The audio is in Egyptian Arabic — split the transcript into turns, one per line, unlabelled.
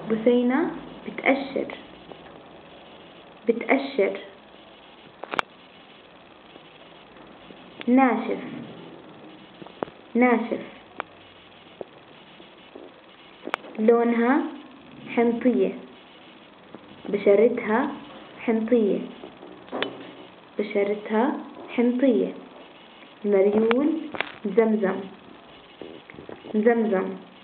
بثينة بتأشر بتأشر ناشف ناشف لونها حنطية بشرتها حنطية بشرتها حنطية مريول زمزم زمزم